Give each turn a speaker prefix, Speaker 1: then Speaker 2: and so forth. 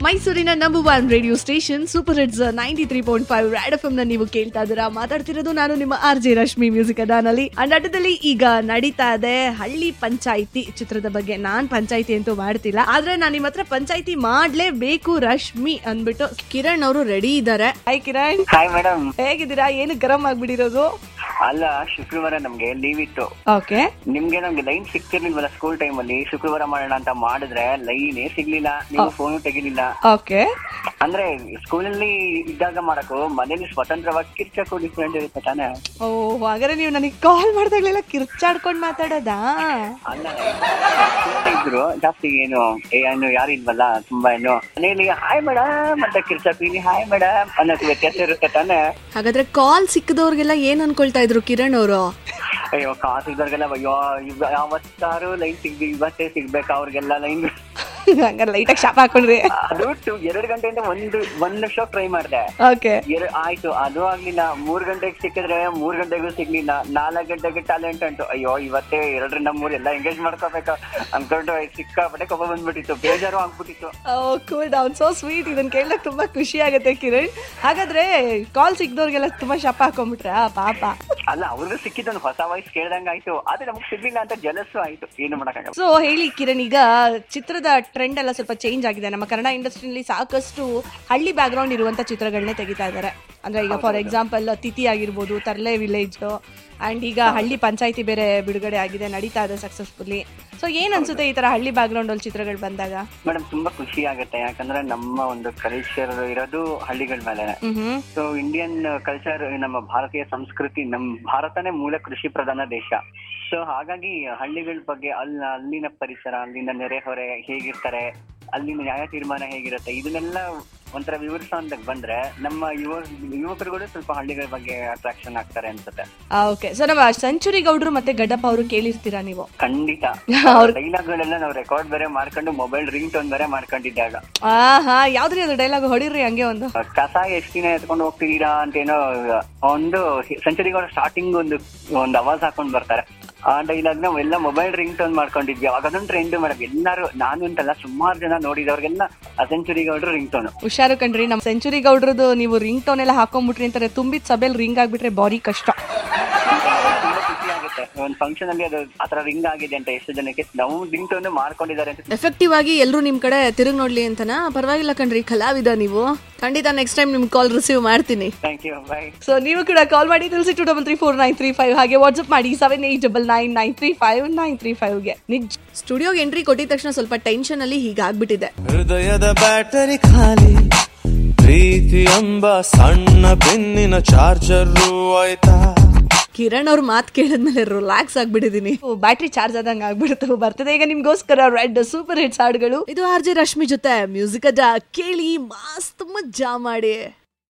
Speaker 1: ಮೈಸೂರಿನ number one radio station super hits ninety three point five Red F ನ ನೀವು ಕೇಳ್ತಾ ಇದ್ದೀರಾ ಮಾತಾಡ್ತಿರೋದು ನಾನು ನಿಮ್ಮ ಆರ್ ಜೆ ರಶ್ಮಿ ಮ್ಯೂಸಿಕ್ ಅದಾನಲ್ಲಿ ಅಂಡ್ ಅಡ್ಡದಲ್ಲಿ ಈಗ ನಡೀತಾ ಇದೆ ಹಳ್ಳಿ ಪಂಚಾಯಿತಿ ಚಿತ್ರದ ಬಗ್ಗೆ ನಾನ್ ಪಂಚಾಯಿತಿ ಅಂತೂ ಮಾಡ್ತಿಲ್ಲ ಆದ್ರೆ ನಾನು ನಿಮ್ಮ ಹತ್ರ ಪಂಚಾಯಿತಿ ಮಾಡ್ಲೇಬೇಕು ರಶ್ಮಿ ಅಂದ್ಬಿಟ್ಟು ಕಿರಣ್ ಅವರು ರೆಡಿ ಇದ್ದಾರೆ ಹಾಯ್ ಕಿರಣ್
Speaker 2: ಹಾಯ್ ಮೇಡಮ್
Speaker 1: ಹೇಗಿದ್ದೀರಾ ಏನು ಗರಂ ಆಗ್ಬಿಟ್ಟಿರೋದು
Speaker 2: ಅಲ್ಲ ಶುಕ್ರವಾರ ನಮ್ಗೆ ಲೀವ್ ಇತ್ತು
Speaker 1: ಓಕೆ
Speaker 2: ನಿಮ್ಗೆ ನಮ್ಗೆ ಲೈನ್ ಸಿಗ್ತಿರ್ಲಿಲ್ವಲ್ಲ ಸ್ಕೂಲ್ ಟೈಮ್ ಅಲ್ಲಿ ಶುಕ್ರವಾರ ಮಾಡೋಣ ಅಂತ ಮಾಡಿದ್ರೆ ಲೈನೇ ಸಿಗ್ಲಿಲ್ಲ ನೀವು ಫೋನು ತೆಗಿಲಿಲ್ಲ
Speaker 1: ಓಕೆ
Speaker 2: ಅಂದ್ರೆ ಸ್ಕೂಲಲ್ಲಿ ಇದ್ದಾಗ ಮಾಡಕ್ಕೂ ಮನೇಲಿ ಸ್ವತಂತ್ರವಾಗಿ ಕಿರ್ಚಕ್ಕೂ ಡಿಫ್ರೆಂಟ್ ಇರುತ್ತೆ ತಾನೇ
Speaker 1: ಓ ಹಾಗಾದ್ರೆ ನೀವು ನನಗೆ ಕಾಲ್ ಮಾಡ್ದಾಗ್ಲೆಲ್ಲ ಕಿರ್ಚಾಡ್ಕೊಂಡ್ ಮಾತಾಡೋದಾ
Speaker 2: ಅಲ್ಲ ಸ್ಕೂಲಲ್ಲಿ ಇದ್ರು ಜಾಸ್ತಿ ಏನು ಏನು ಯಾರು ಇಲ್ವಲ್ಲ ತುಂಬಾ ಏನು ಮನೇಲಿ ಹಾಯ್ ಮೇಡಮ್ ಅಂತ ಕಿರ್ಚಕ್ತೀನಿ ಹಾಯ್ ಮೇಡಮ್ ಅನ್ನೋದು ವ್ಯತ್ಯಾಸ ಇರುತ್ತೆ ತಾನೇ
Speaker 1: ಹಾಗಾದ್ರೆ ಕಾಲ್ ಸಿಕ್ಕದವ್ರಿಗೆಲ್ಲ ಏನ್ ಅನ್ಕೊಳ್ತಾ ಇದ್ರು ಕಿರಣ್ ಅವರು
Speaker 2: ಅಯ್ಯೋ ಕಾಸು ಇದ್ದವ್ರಿಗೆಲ್ಲ ಅಯ್ಯೋ ಇವ್- ಯಾವತ್ತಾರು ಲೈನ್ ಸಿಗ್ದಿ ಇವತ್ತೇ ಸಿಗ್ಬೇಕಾ ಅವ್ರಿಗೆಲ್ಲ ಲೈನ್
Speaker 1: ಹಂಗ ಲೈಟಾಗಿ ಶಾಪ್ ಹಾಕೊಂಡ್ರಿ
Speaker 2: ಅದು ಟು- ಎರಡು ಗಂಟೆಯಿಂದ ಒಂದು ಒಂದ್ ನಿಮಿಷ ಟ್ರೈ ಮಾಡಿದೆ
Speaker 1: ಓಕೆ
Speaker 2: ಎರ ಆಯ್ತು ಅದು ಆಗ್ಲಿಲ್ಲ ಮೂರ್ ಗಂಟೆಗೆ ಸಿಕ್ಕಿದ್ರೆ ಮೂರ್ ಗಂಟೆಗೂ ಸಿಗ್ಲಿಲ್ಲ ನಾಲ್ಕ್ ಗಂಟೆಗೆ ಟ್ಯಾಲೆಂಟ್ ಅಂಟು ಅಯ್ಯೋ ಇವತ್ತೇ ಎರಡರಿಂದ ಮೂರ್ ಎಲ್ಲ ಎಂಗೇಜ್ ಮಾಡ್ಕೋಬೇಕು ಅನ್ಕೊಂಡು ಸಿಕ್ಕಾಪಟ್ಟೆ ಕೋಪ ಬಂದ್ಬಿಟ್ಟಿತ್ತು ಬೇಜಾರು ಆಗ್ಬಿಟ್ಟಿತ್ತು
Speaker 1: ಕೂಲ್ ಡೌನ್ ಸೋ ಸ್ವೀಟ್ ಇದನ್ನ ಕೇಳಕ್ ತುಂಬಾ ಖುಷಿ ಆಗುತ್ತೆ ಕಿರಣ್ ಹಾಗಾದ್ರೆ ಕಾಲ್ ಸಿಕ್ಕದವ್ರಿಗೆಲ್ಲ ತುಂಬಾ ಶಾಪ ಹಾಕೊಂಡ್ಬಿಟ್ರ ಪಾಪ
Speaker 2: ಅಲ್ಲ ಅವ್ರಿಗೂ ಸಿಕ್ಕಿದ್ದೊಂದು ಹೊಸ ವಾಯ್ಸ್ ಕೇಳ್ದಂಗ ಆಯ್ತು ಆದ್ರೆ ನಮಗ್ ಸಿಗ್ಲಿಲ್ಲ ಅಂತ ಜಲಸ್ಸು ಆಯ್ತು ಏನು ಮಾಡಕ್ಕಾಗಲ್ಲ
Speaker 1: ಸೊ ಹೇಳಿ ಕಿರಣ್ ಈಗ ಚಿತ್ರದ ಟ್ರೆಂಡ್ ಎಲ್ಲ ಸ್ವಲ್ಪ ಚೇಂಜ್ ಆಗಿದೆ ನಮ್ಮ ಕನ್ನಡ ಇಂಡಸ್ಟ್ರಿಯಲ್ಲಿ ಸಾಕಷ್ಟು ಹಳ್ಳಿ ಬ್ಯಾಕ್ಗ್ರೌಂಡ್ ಇರುವಂತ ಚಿತ್ರಗಳನ್ನೇ ತೆಗಿತಾ ಇದ್ದಾರೆ ಅಂದ್ರೆ ಈಗ ಫಾರ್ ಎಕ್ಸಾಂಪಲ್ ತಿಥಿ ಆಗಿರ್ಬೋದು ತರ್ಲೆ ವಿಲೇಜ್ ಅಂಡ್ ಈಗ ಹಳ್ಳಿ ಪಂಚಾಯತಿ ಬೇರೆ ಬಿಡುಗಡೆ ಆಗಿದೆ ನಡೀತಾ ಇದೆ ಸಕ್ಸಸ್ಫುಲಿ ಸೊ ಏನ್ ಅನ್ಸುತ್ತೆ ಈ ತರ ಹಳ್ಳಿ ಬ್ಯಾಕ್ಗ್ರೌಂಡ್ ಅಲ್ಲಿ ಚಿತ್ರಗಳು ಬಂದಾಗ
Speaker 2: ಮೇಡಮ್ ತುಂಬಾ ಖುಷಿ ಆಗುತ್ತೆ ಯಾಕಂದ್ರೆ ನಮ್ಮ ಒಂದು ಕಲ್ಚರ್ ಇರೋದು ಹಳ್ಳಿಗಳ ಮೇಲೆ
Speaker 1: ಹ್ಮ್
Speaker 2: ಸೊ ಇಂಡಿಯನ್ ಕಲ್ಚರ್ ನಮ್ಮ ಭಾರತೀಯ ಸಂಸ್ಕೃತಿ ನಮ್ ಭಾರತನೇ ಮೂಲ ಕೃಷಿ ಪ್ರಧಾನ ದೇಶ ಸೊ ಹಾಗಾಗಿ ಹಳ್ಳಿಗಳ ಬಗ್ಗೆ ಅಲ್ಲ ಅಲ್ಲಿನ ಪರಿಸರ ಅಲ್ಲಿನ ನೆರೆಹೊರೆ ಹೇಗಿರ್ತಾರೆ ಅಲ್ಲಿನ ನ್ಯಾಯ ತೀರ್ಮಾನ ಹೇಗಿರುತ್ತೆ ಇದನ್ನೆಲ್ಲ ಒಂಥರ ವಿವರಿಸೋ ಅಂತ ಬಂದ್ರೆ ನಮ್ಮ ಯುವ ಯುವಕರುಗಳು ಸ್ವಲ್ಪ ಹಳ್ಳಿಗಳ ಬಗ್ಗೆ ಅಟ್ರಾಕ್ಷನ್ ಆಗ್ತಾರೆ ಅನ್ಸುತ್ತೆ
Speaker 1: ಓಕೆ ಸೊ ನಮ್ಮ ಸೆಂಚುರಿ ಗೌಡ್ರು ಮತ್ತೆ ಗಡ್ಡಪ್ಪ ಅವರು ಕೇಳಿರ್ತೀರಾ ನೀವು
Speaker 2: ಖಂಡಿತ ಡೈಲಾಗ್ ಗಳೆಲ್ಲ ನಾವು ರೆಕಾರ್ಡ್ ಬೇರೆ ಮಾಡ್ಕೊಂಡು ಮೊಬೈಲ್ ರಿಂಗ್ ಟೋನ್ ಬೇರೆ ಮಾಡ್ಕೊಂಡಿದ್ದಾಗ
Speaker 1: ಆ ಹಾ ಯಾವ್ದ್ರಿ ಅದು ಡೈಲಾಗ್ ಹೊಡಿರಿ ಹಂಗೆ ಒಂದು
Speaker 2: ಕಸ ಎಷ್ಟ್ ದಿನ ಎತ್ಕೊಂಡು ಹೋಗ್ತಿದ್ದೀರಾ ಅಂತ ಏನೋ ಒಂದು ಸೆಂಚುರಿಗಳ ಸ್ಟಾರ್ಟಿಂಗ್ ಒಂದು ಒಂದು ಅವಾಜ್ ಹಾಕೊಂಡ್ ಬರ್ತಾರೆ ಆ ಡೈಲಾಗ್ ನಾವು ಎಲ್ಲ ಮೊಬೈಲ್ ರಿಂಗ್ ಟೋನ್ ಮಾಡ್ಕೊಂಡಿದ್ವಿ ಅವಾಗ ಅದೊಂದು ಟ್ರೆಂಡ್ ಮೇಡಮ್ ಎಲ್ಲಾರು ನಾನು ಅಂತಲ್ಲ ಸುಮಾರು ಜನ ನೋಡಿದವ್ರಿಗೆಲ್ಲ ಆ ಸೆಂಚುರಿಗೌಡ್ರು ರಿಂಗ್ ಟೋನ್
Speaker 1: ಹುಷಾರು ಕಣ್ರಿ ನಮ್ಮ ಸೆಂಚುರಿ ಗೌಡ್ರದ್ದು ನೀವು ರಿಂಗ್ ಟೋನ್ ಎಲ್ಲ ಹಾಕೊಂಡ್ಬಿಟ್ರಿ ಅಂತಾರೆ ತುಂಬಿದ ಸಭೆಯಲ್ಲಿ ರಿಂಗ್ ಆಗ್ಬಿಟ್ರೆ ಬಾರಿ ಕಷ್ಟ
Speaker 2: ತುಂಬಾ ಖುಷಿ ಆಗುತ್ತೆ ಒಂದು ಫಂಕ್ಷನ್ ಅಲ್ಲಿ ಅದು ಆತರ ರಿಂಗ್ ಆಗಿದೆ ಅಂತ ಎಷ್ಟು ಜನಕ್ಕೆ ನಾವು ರಿಂಗ್ ಟೋನ್ ಮಾಡ್ಕೊಂಡಿದ್ದಾರೆ ಅಂತ
Speaker 1: ಎಫೆಕ್ಟಿವ್ ಆಗಿ ಎಲ್ಲರೂ ನಿಮ್ ಕಡೆ ತಿರುಗಿ ನೋಡ್ಲಿ ಅಂತನಾ ಪರವಾಗಿಲ್ಲ ಕಣ್ರಿ ಕಲಾವಿದ ನೀವು ಖಂಡಿತ ನೆಕ್ಸ್ಟ್ ಟೈಮ್ ನಿಮ್ ಕಾಲ್ ರಿಸೀವ್ ಮಾಡ್ತೀನಿ
Speaker 2: ಥ್ಯಾಂಕ್ ಯು ಬೈ
Speaker 1: ಸೊ ನೀವು ಕೂಡ ಕಾಲ್ ಮಾಡಿ ತಿಳಿಸಿ two double three four nine three five ಹಾಗೆ ವಾಟ್ಸ್ಆಪ್ ಮಾಡಿ seven eight double nine nine three five nine three ಫೈವ್ಗೆ ನಿಜ ಸ್ಟುಡಿಯೋಗೆ ಎಂಟ್ರಿ ಕೊಟ್ಟಿದ ತಕ್ಷಣ ಸ್ವಲ್ಪ ಟೆನ್ಷನ್ ಅಲ್ಲಿ ಹೀಗಾಗ್ಬಿಟ್ಟಿದೆ
Speaker 3: ಹೃದಯದ ಬ್ಯಾಟರಿ ಖಾಲಿ ಪ್ರೀತಿ ಎಂಬ ಸಣ್ಣ ಬೆನ್ನಿನ ಚಾರ್ಜರು ಆಯ್ತಾ
Speaker 1: ಕಿರಣ್ ಅವ್ರ ಮಾತು ಕೇಳಿದ್ಮೇಲೆ ರಿಲ್ಯಾಕ್ಸ್ ಆಗ್ಬಿಟ್ಟಿದೀನಿ ಬ್ಯಾಟ್ರಿ ಚಾರ್ಜ್ ಆದಂಗ ಆಗ್ಬಿಡ್ತು ಬರ್ತದೆ ಈಗ ನಿಮ್ಗೋಸ್ಕರ ರೆಡ್ ಸೂಪರ್ ಹಿಟ್ಸ್ ಹಾಡುಗಳು ಇದು ಆರ್ ಜೆ ರಶ್ಮಿ ಜೊತೆ ಮ್ಯೂಸಿಕ್ ಅದ ಕೇಳಿ ಮಸ್ತ್ ಮಜಾ ಮಾಡಿ